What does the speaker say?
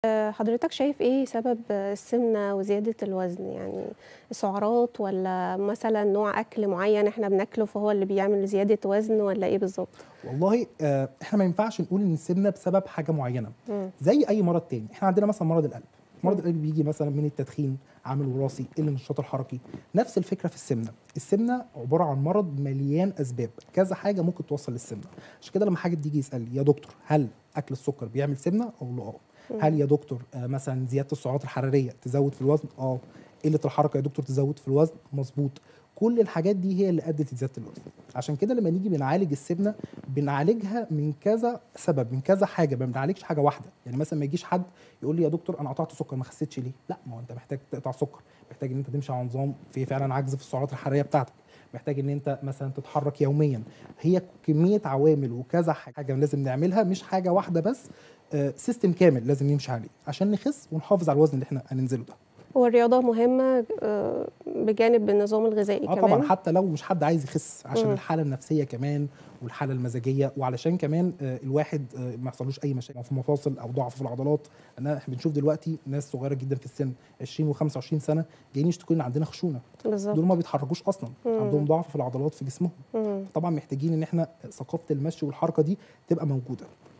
آآ حضرتك شايف إيه سبب السمنة وزيادة الوزن؟ يعني السعرات والّا مثلًا نوع أكل معيّن إحنا بناكله فهو اللي بيعمل زيادة وزن والّا إيه بالضبط؟ والله آآ إحنا ما ينفعش نقول إن السمنة بسبب حاجة معيّنة، إمم. زي أي مرض تاني، إحنا عندنا مثلًا مرض القلب، مرض إمم. القلب بييجي مثلًا من التدخين، عامل وراثي، قِلّ النشاط الحركي، نفس الفكرة في السمنة، السمنة عبارة عن مرض مليان أسباب، كذا حاجة ممكن توصّل للسمنة، عشان كده لمّا حد ييجي يسألني يا دكتور هل أكل السكر بيعمل سمنة؟ أقول له آه، إمم. هل يا دكتور آآ مثلًا زيادة السعرات الحرارية تزوّد في الوزن؟ آه، قِلّة الحركة يا دكتور تزوّد في الوزن؟ مضبوط، كل الحاجات دي هي اللي أدّت لزيادة الوزن، عشان كده لمّا نيجي بنعالج السمنة بنعالجها من كذا سبب، من كذا حاجة، ما بنعالجش حاجة واحدة، يعني مثلًا ما يجيش حد يقول لي يا دكتور أنا قطعت سكر ما خسيتش ليه؟ لأ، ما هو أنت محتاج تقطع سكر، محتاج إن أنت تمشي على نظام فيه فعلًا عجز في السعرات الحرارية بتاعتك، محتاج إن أنت مثلًا تتحرك يوميًا، هي كمية عوامل وكذا حاجة لازم نعملها مش حاجة واحدة بس، آآ system كامل لازم نمشي عليه، عشان نخس ونحافظ على الوزن اللي إحنا هننزله ده. والرياضة مهمة آآ بجانب النظام الغذائي آه كمان؟ طبعًا، حتى لو مش حد عايز يخس، عشان إمم. الحالة النفسية كمان والحالة المزاجية، وعلشان كمان آآ الواحد آآ ما يحصلوش أي مشاكل في المفاصل أو ضعف في العضلات، لأن إحنا بنشوف دلوقتي ناس صغيرة جدًا في السن 20 و25 سنة جايين يشتكوا لنا عندنا خشونة، دول بالضبط. ما بيتحركوش أصلًا، إمم. عندهم ضعف في العضلات في جسمهم، إمم. طبعًا محتاجين إن إحنا ثقافة المشي والحركة دي تبقى موجودة.